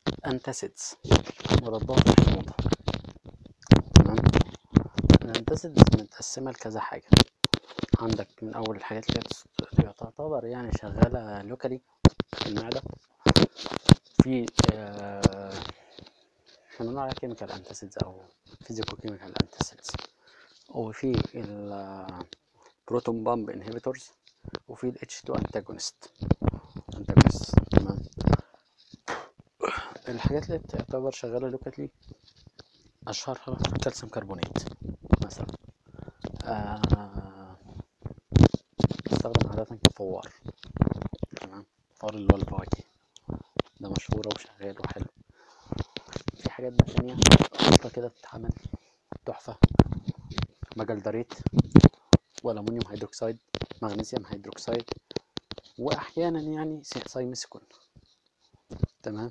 انتاسيدز مضادات الحموضة تمام الانتاسيدز متقسمة لكذا حاجة عندك من أول الحاجات اللي هي تس- اللي تعتبر يعني شغالة لوكالي في المعدة في آه، احنا بنقول عليها كيميكال انتاسيدز أو فيزيكو كيميكال انتاسيدز وفي البروتون بامب انهبيتورز وفي ال H2 antagonist antagonist تمام الحاجات اللي تعتبر شغالة لوكالي أشهرها كالسيوم كربونات مثلا آه، بيستخدم عادة كفوار تمام فوار اللي هو الفواكه ده مشهورة وشغال وحلو في حاجات بقى تانية خلطة كده بتتعمل تحفة مجلدريت والأمونيوم هيدروكسيد مغنيسيوم هيدروكسيد وأحيانا يعني سي- سايمسكون تمام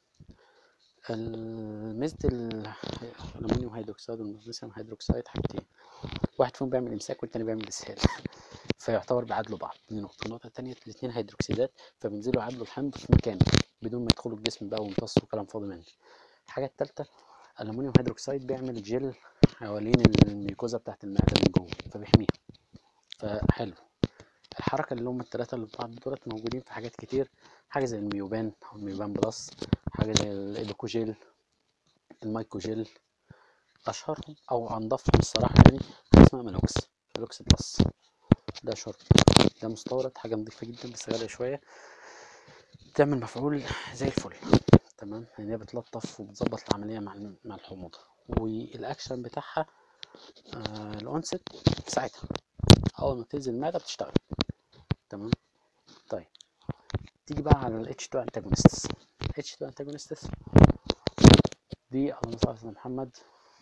ال- ميزة ال- الأمونيوم هيدروكسيد والمغنيسيوم هيدروكسيد حاجتين واحد فيهم بيعمل إمساك والتاني بيعمل إسهال فيعتبر بيعادلوا بعض دي نقطة النقطة التانية الاتنين هيدروكسيدات فبينزلوا يعادلوا الحمض في مكانه بدون ما يدخلوا الجسم بقى ويمتصوا وكلام فاضي منه الحاجة التالتة الألمونيوم هيدروكسيد بيعمل جل حوالين الميكوزا بتاعت المعدة من جوه فبيحميها فحلو الحركة اللي هم التلاتة اللي في بعض دولت موجودين في حاجات كتير حاجة زي الميوبان أو الميوبان بلس حاجة زي الإيدوكوجيل المايكوجيل أشهرهم أو أنضفهم الصراحة يعني حاجة اسمها مانوكس مانوكس بلس ده شرب ده مستورد حاجة نضيفة جدا بس غالية شوية تعمل مفعول زي الفل تمام يعني هي بتلطف وبتظبط العملية مع الم- مع الحموضة والأكشن بتاعها آه الأونست في ساعتها أول ما بتنزل المعدة بتشتغل تمام طيب تيجي بقى على ال H2 antagonists H2 antagonists دي اللهم صل على سيدنا محمد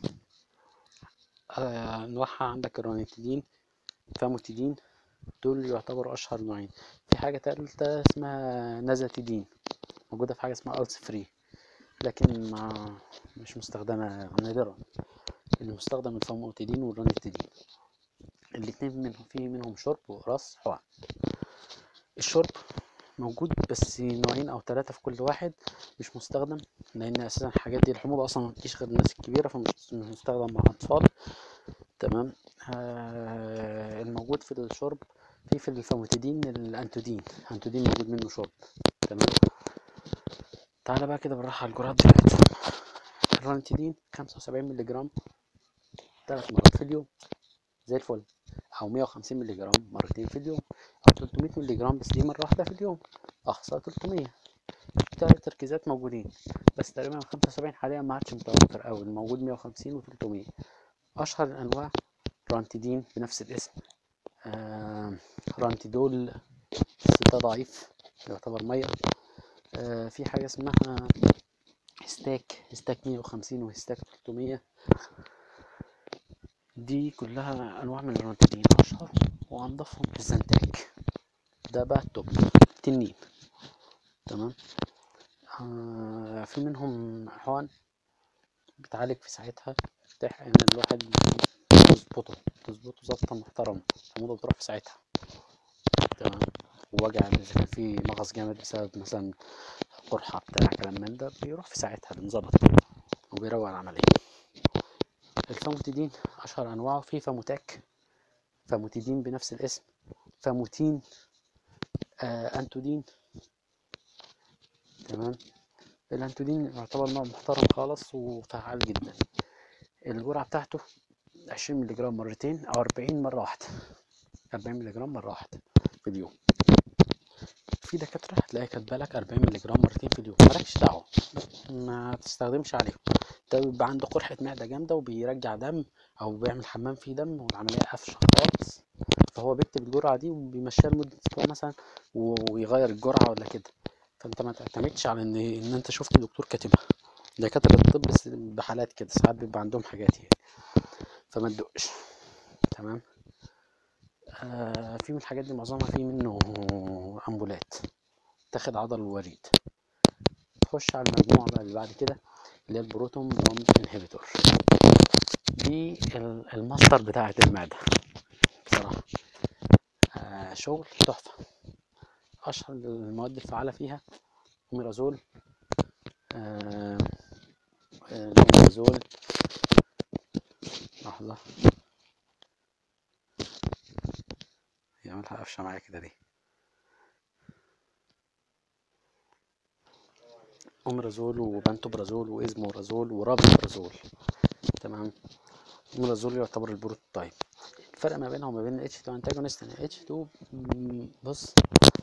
آه، أنواعها عندك الرانيتيدين فاموتيدين دول يعتبروا أشهر نوعين في حاجة تالتة اسمها نازاتيدين موجودة في حاجة اسمها ألس فري لكن ما مش مستخدمة نادرا اللي مستخدم الفاموتيدين والرانيتيدين الاتنين منهم في منهم شرب وراس حقن الشرب موجود بس نوعين او ثلاثة في كل واحد مش مستخدم لان اساسا الحاجات دي الحموضة اصلا ما بتجيش غير الناس الكبيرة فمش مش مستخدم مع الاطفال تمام آه الموجود في الشرب في في الفاموتيدين الانتودين الانتودين موجود منه شرب تمام تعالى بقى كده بالراحة على الجرعات بتاعتهم الرانتيدين 75 مللي جرام ثلاث مرات في اليوم زي الفل او 150 مللي جرام مرتين في اليوم او 300 مللي جرام بس دي مره واحده في اليوم اقصى 300 ثلاث تركيزات موجودين بس تقريبا 75 حاليا ما عادش متوفر قوي الموجود 150 و300 اشهر الانواع رانتيدين بنفس الاسم آه رانتيدول بس ده ضعيف يعتبر ميه آه في حاجه اسمها هستاك هستاك 150 وهستاك 300 دي كلها انواع من الرانتيدين اشهر وانضفهم الزنتاك ده بقى التوب تنين تمام آه في منهم حقن بتعالج في ساعتها تح يعني الواحد تظبطه تظبطه ظبطة محترمة الحموضة بتروح في ساعتها تمام ووجع إذا كان في مغص جامد بسبب مثلا قرحة بتاع كلام من ده بيروح في ساعتها بنظبط وبيروق العملية الفاموتيدين أشهر أنواعه في فاموتاك فاموتيدين بنفس الاسم فاموتين آه أنتودين تمام الأنتودين يعتبر نوع محترم خالص وفعال جدا الجرعة بتاعته 20 مللي جرام مرتين أو 40 مرة واحدة 40 مللي جرام مرة واحدة في اليوم في دكاترة هتلاقي كاتبة لك 40 مللي جرام مرتين في اليوم مالكش دعوة ما تستخدمش عليهم ده بيبقى عنده قرحة معدة جامدة وبيرجع دم أو بيعمل حمام فيه دم والعملية قفشة خالص فهو بيكتب الجرعة دي وبيمشيها لمدة أسبوع مثلا و- ويغير الجرعة ولا كده فأنت ما تعتمدش على إن إن أنت شفت دكتور كاتبها دكاترة الطب بس بحالات كده ساعات بيبقى عندهم حاجات يعني فما تدقش تمام آه في من الحاجات دي معظمها في منه أمبولات تاخد عضل الوريد تخش على المجموعة بقى اللي بعد كده اللي هي البروتون بامب انهبيتور دي ال- الماستر بتاعة المعدة بصراحة آه شغل تحفة أشهر المواد الفعالة فيها أوميرازول آه، آه، الأوميرازول لحظة يعملها قفشة معايا كده ليه أوميرازول وبانتوبرازول وإزمورازول ورابيبرازول تمام أوميرازول يعتبر البروتوتايب الفرق ما بينها وما بين ال H2 antagonist ان H2 م- بص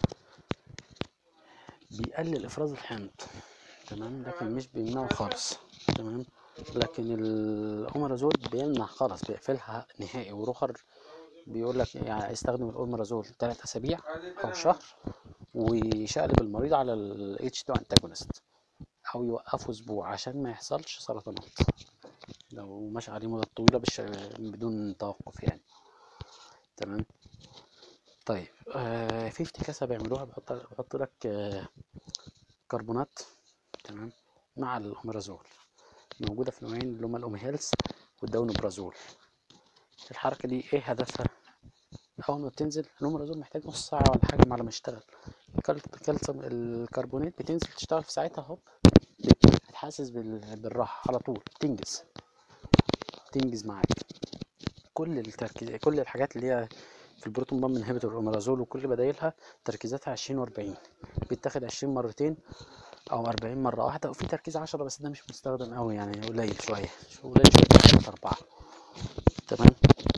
بيقلل افراز الحمض تمام لكن مش بيمنعه خالص تمام لكن الاوميرازول بيمنع خالص بيقفلها نهائي ورخر بيقول لك يعني استخدم الاوميرازول ثلاث اسابيع او شهر ويشقلب المريض على ال H2 antagonist او يوقفه اسبوع عشان ما يحصلش سرطانات لو ماشي عليه مدة طويلة بالش... بدون توقف يعني تمام طيب آه في افتكاسة بيعملوها بيحط بيحط لك آه كربونات تمام مع الأوميرازول موجودة في نوعين اللي هما الأوميهيلز والداونوبرازول الحركة دي ايه هدفها؟ أول ما بتنزل الأوميرازول محتاج نص ساعة ولا حاجة على ما يشتغل الكال- الكالسيوم الكربونات بتنزل تشتغل في ساعتها هوب بتحسس بال- بالراحة على طول تنجز تنجز معاك كل التركيز كل الحاجات اللي هي في البروتون بامب انهبيتور الاوميرازول وكل بدايلها تركيزاتها 20 و40 بيتاخد 20 مرتين او 40 مره واحده وفي تركيز 10 بس ده مش مستخدم قوي يعني قليل شويه شو- قليل شويه 3 4 تمام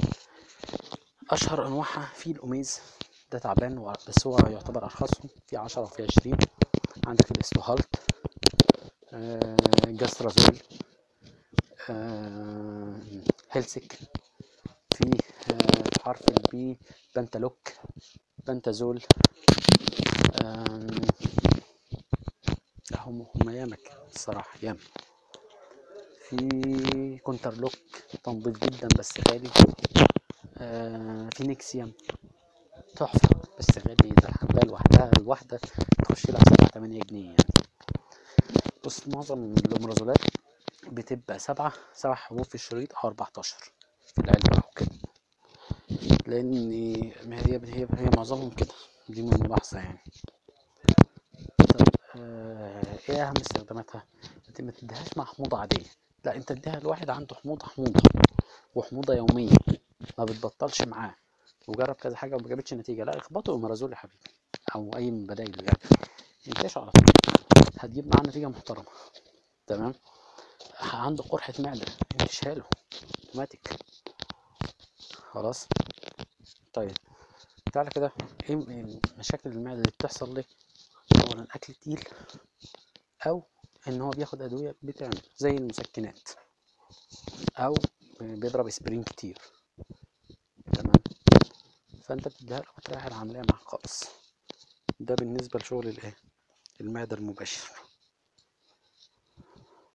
اشهر انواعها في الاوميز ده تعبان و- بس هو يعتبر ارخصهم في 10 وفي 20 عندك الاستوهالت آه جاسترازول آه هيلسك في آه حرف البي بنتالوك بنتازول آم، لا هم هم ياما كده الصراحة ياما في كونترلوك تنظيف جدا بس غالي آه في نيكسيوم تحفة بس غالي ده الحباية لوحدها الواحدة تخش لها سبعة تمانية جنيه يعني بص معظم الأمرازولات بتبقى سبعة سبع حبوب في الشريط أو أربعتاشر في العلبة أو كده لأن ما هي هي هي معظمهم كده دي من الملاحظة يعني طب آه ايه اهم استخداماتها انت ما تديهاش مع حموضة عادية لا انت اديها لواحد عنده حموضة حموضة وحموضة يومية ما بتبطلش معاه وجرب كذا حاجة وما جابتش نتيجة لا اخبطه اوميرازول يا حبيبي او اي من بدايله يعني انتشه على طول هتجيب معاه نتيجة محترمة تمام عنده قرحة معدة انتشها له اوتوماتيك خلاص طيب تعالى كده ايه م- مشاكل المعدة اللي بتحصل ليه اولا اكل تقيل او ان هو بياخد ادويه بتعمل زي المسكنات او بيضرب اسبرين كتير تمام فانت بتديها له بتريح العمليه معاك خالص ده بالنسبه لشغل الايه المعده المباشر